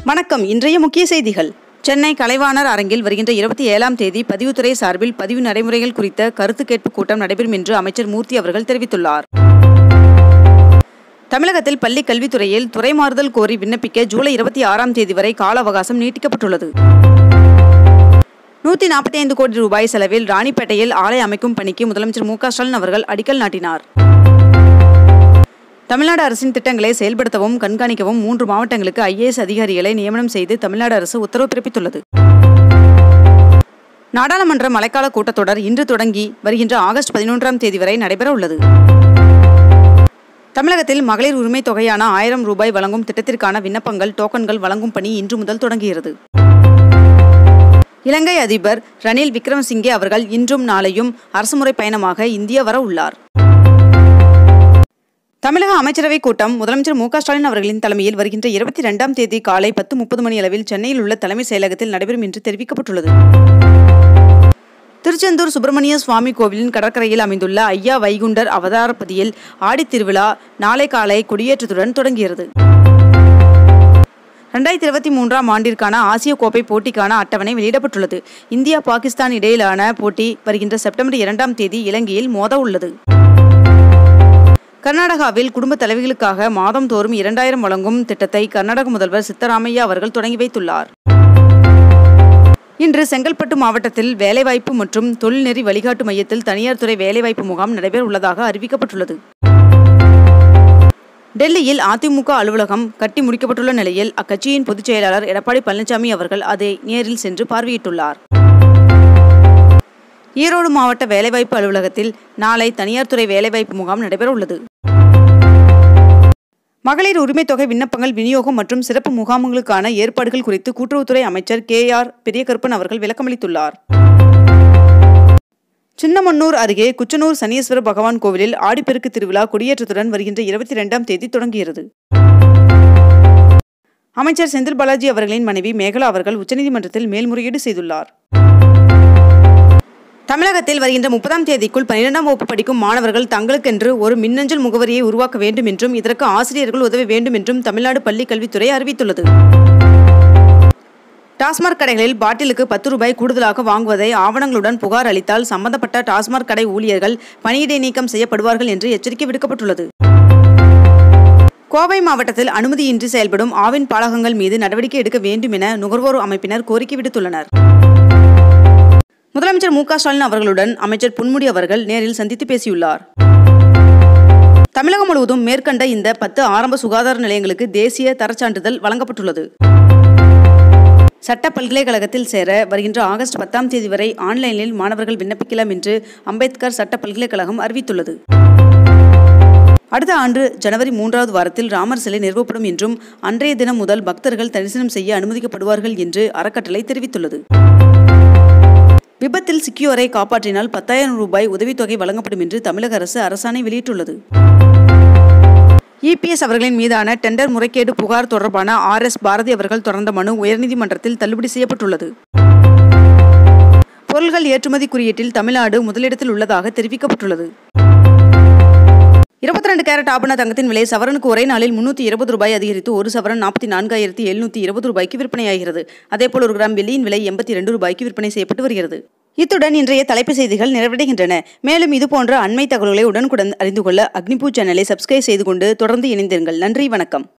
வணக்கம் இன்றைய முக்கிய செய்திகள் சென்னை கலைவாணர் அரங்கில் வருகின்ற இருபத்தி ஏழாம் தேதி பதிவுத்துறை சார்பில் பதிவு நடைமுறைகள் குறித்த கருத்து கேட்பு கூட்டம் நடைபெறும் என்று அமைச்சர் மூர்த்தி அவர்கள் தெரிவித்துள்ளார் தமிழகத்தில் பள்ளி கல்வித்துறையில் துறை மாறுதல் கோரி விண்ணப்பிக்க ஜூலை இருபத்தி ஆறாம் தேதி வரை கால அவகாசம் நீட்டிக்கப்பட்டுள்ளது நூற்றி நாற்பத்தி ஐந்து கோடி ரூபாய் செலவில் ராணிப்பேட்டையில் ஆலை அமைக்கும் பணிக்கு முதலமைச்சர் மு க ஸ்டாலின் அவர்கள் அடிக்கல் நாட்டினார் தமிழ்நாடு அரசின் திட்டங்களை செயல்படுத்தவும் கண்காணிக்கவும் மூன்று மாவட்டங்களுக்கு ஐஏஎஸ் அதிகாரிகளை நியமனம் செய்து தமிழ்நாடு அரசு உத்தரவு பிறப்பித்துள்ளது நாடாளுமன்ற மழைக்கால கூட்டத்தொடர் இன்று தொடங்கி வருகின்ற ஆகஸ்ட் பதினொன்றாம் தேதி வரை நடைபெற உள்ளது தமிழகத்தில் மகளிர் உரிமை தொகையான ஆயிரம் ரூபாய் வழங்கும் திட்டத்திற்கான விண்ணப்பங்கள் டோக்கன்கள் வழங்கும் பணி இன்று முதல் தொடங்குகிறது இலங்கை அதிபர் ரணில் விக்ரமசிங்கே அவர்கள் இன்றும் நாளையும் அரசுமுறை பயணமாக இந்தியா வர உள்ளார் தமிழக அமைச்சரவை கூட்டம் முதலமைச்சர் மு க ஸ்டாலின் அவர்களின் தலைமையில் வருகின்ற இருபத்தி இரண்டாம் தேதி காலை பத்து முப்பது மணி அளவில் சென்னையில் உள்ள தலைமைச் செயலகத்தில் நடைபெறும் என்று தெரிவிக்கப்பட்டுள்ளது திருச்செந்தூர் சுப்பிரமணிய சுவாமி கோவிலின் கடற்கரையில் அமைந்துள்ள ஐயா வைகுண்டர் அவதாரப்பதியில் ஆடித் திருவிழா நாளை காலை கொடியேற்றத்துடன் தொடங்குகிறது ரெண்டாயிரத்தி இருபத்தி மூன்றாம் ஆண்டிற்கான ஆசிய கோப்பை போட்டிக்கான அட்டவணை வெளியிடப்பட்டுள்ளது இந்தியா பாகிஸ்தான் இடையிலான போட்டி வருகின்ற செப்டம்பர் இரண்டாம் தேதி இலங்கையில் மோத உள்ளது கர்நாடகாவில் குடும்ப தலைவிகளுக்காக மாதந்தோறும் இரண்டாயிரம் வழங்கும் திட்டத்தை கர்நாடக முதல்வர் சித்தராமையா அவர்கள் தொடங்கி வைத்துள்ளார் இன்று செங்கல்பட்டு மாவட்டத்தில் வேலைவாய்ப்பு மற்றும் தொழில்நெறி வழிகாட்டு மையத்தில் தனியார் துறை வேலைவாய்ப்பு முகாம் நடைபெற உள்ளதாக அறிவிக்கப்பட்டுள்ளது டெல்லியில் அதிமுக அலுவலகம் கட்டி முடிக்கப்பட்டுள்ள நிலையில் அக்கட்சியின் பொதுச் செயலாளர் எடப்பாடி பழனிசாமி அவர்கள் அதை நேரில் சென்று பார்வையிட்டுள்ளார் ஈரோடு மாவட்ட வேலைவாய்ப்பு அலுவலகத்தில் நாளை தனியார் துறை வேலைவாய்ப்பு முகாம் நடைபெற உள்ளது மகளிர் உரிமைத் தொகை விண்ணப்பங்கள் விநியோகம் மற்றும் சிறப்பு முகாம்களுக்கான ஏற்பாடுகள் குறித்து கூட்டுறவுத்துறை அமைச்சர் கே ஆர் பெரியகருப்பன் அவர்கள் விளக்கமளித்துள்ளார் சின்னமன்னூர் அருகே குச்சனூர் சனீஸ்வர பகவான் கோவிலில் ஆடிப்பெருக்கு திருவிழா கொடியேற்றத்துடன் வருகின்ற இருபத்தி இரண்டாம் தேதி தொடங்குகிறது அமைச்சர் செந்தில் பாலாஜி அவர்களின் மனைவி மேகலா அவர்கள் உச்சநீதிமன்றத்தில் மேல்முறையீடு செய்துள்ளார் தமிழகத்தில் வருகின்ற முப்பதாம் தேதிக்குள் பன்னிரெண்டாம் வகுப்பு படிக்கும் மாணவர்கள் தங்களுக்கென்று ஒரு மின்னஞ்சல் முகவரியை உருவாக்க வேண்டும் என்றும் இதற்கு ஆசிரியர்கள் உதவ வேண்டும் என்றும் தமிழ்நாடு பள்ளி கல்வித்துறை அறிவித்துள்ளது டாஸ்மாக் கடைகளில் பாட்டிலுக்கு பத்து ரூபாய் கூடுதலாக வாங்குவதை ஆவணங்களுடன் புகார் அளித்தால் சம்பந்தப்பட்ட டாஸ்மாக் கடை ஊழியர்கள் பணியிடை நீக்கம் செய்யப்படுவார்கள் என்று எச்சரிக்கை விடுக்கப்பட்டுள்ளது கோவை மாவட்டத்தில் அனுமதியின்றி செயல்படும் ஆவின் பாலகங்கள் மீது நடவடிக்கை எடுக்க வேண்டும் என நுகர்வோர் அமைப்பினர் கோரிக்கை விடுத்துள்ளனர் முதலமைச்சர் மு க ஸ்டாலின் அவர்களுடன் அமைச்சர் பொன்முடி அவர்கள் நேரில் சந்தித்து பேசியுள்ளார் தமிழகம் முழுவதும் மேற்கண்ட இந்த பத்து ஆரம்ப சுகாதார நிலையங்களுக்கு தேசிய தரச்சான்றிதழ் வழங்கப்பட்டுள்ளது சட்ட பல்கலைக்கழகத்தில் சேர வருகின்ற ஆகஸ்ட் பத்தாம் தேதி வரை ஆன்லைனில் மாணவர்கள் விண்ணப்பிக்கலாம் என்று அம்பேத்கர் சட்ட பல்கலைக்கழகம் அறிவித்துள்ளது அடுத்த ஆண்டு ஜனவரி மூன்றாவது வாரத்தில் ராமர் சிலை நிறுவப்படும் என்றும் அன்றைய தினம் முதல் பக்தர்கள் தரிசனம் செய்ய அனுமதிக்கப்படுவார்கள் என்று அறக்கட்டளை தெரிவித்துள்ளது விபத்தில் சிக்கியோரை காப்பாற்றினால் பத்தாயிரம் ரூபாய் உதவித்தொகை வழங்கப்படும் என்று தமிழக அரசு அரசாணை வெளியிட்டுள்ளது இபிஎஸ் அவர்களின் மீதான டெண்டர் முறைகேடு புகார் தொடர்பான ஆர் எஸ் பாரதி அவர்கள் தொடர்ந்த மனு உயர்நீதிமன்றத்தில் தள்ளுபடி செய்யப்பட்டுள்ளது பொருள்கள் ஏற்றுமதி குறியீட்டில் தமிழ்நாடு முதலிடத்தில் உள்ளதாக தெரிவிக்கப்பட்டுள்ளது இருபத்தி ரெண்டு கேரட் ஆபண தங்கத்தின் விலை சவரனுக்கு ஒரே நாளில் முன்னூற்றி இருபது ரூபாய் அதிகரித்து ஒரு சவரன் நாற்பத்தி நான்காயிரத்தி எழுநூற்றி இருபது ரூபாய்க்கு விற்பனையாகிறது அதேபோல் ஒரு கிராம் வெள்ளியின் விலை எண்பத்தி ரெண்டு ரூபாய்க்கு விற்பனை செய்யப்பட்டு வருகிறது இத்துடன் இன்றைய தலைப்பு செய்திகள் நிறைவடைகின்றன மேலும் இதுபோன்ற அண்மை தகவல்களை உடனுக்குடன் அறிந்து கொள்ள அக்னிபூ சேனலை சப்ஸ்கிரைப் செய்து கொண்டு தொடர்ந்து இணைந்திருங்கள் நன்றி வணக்கம்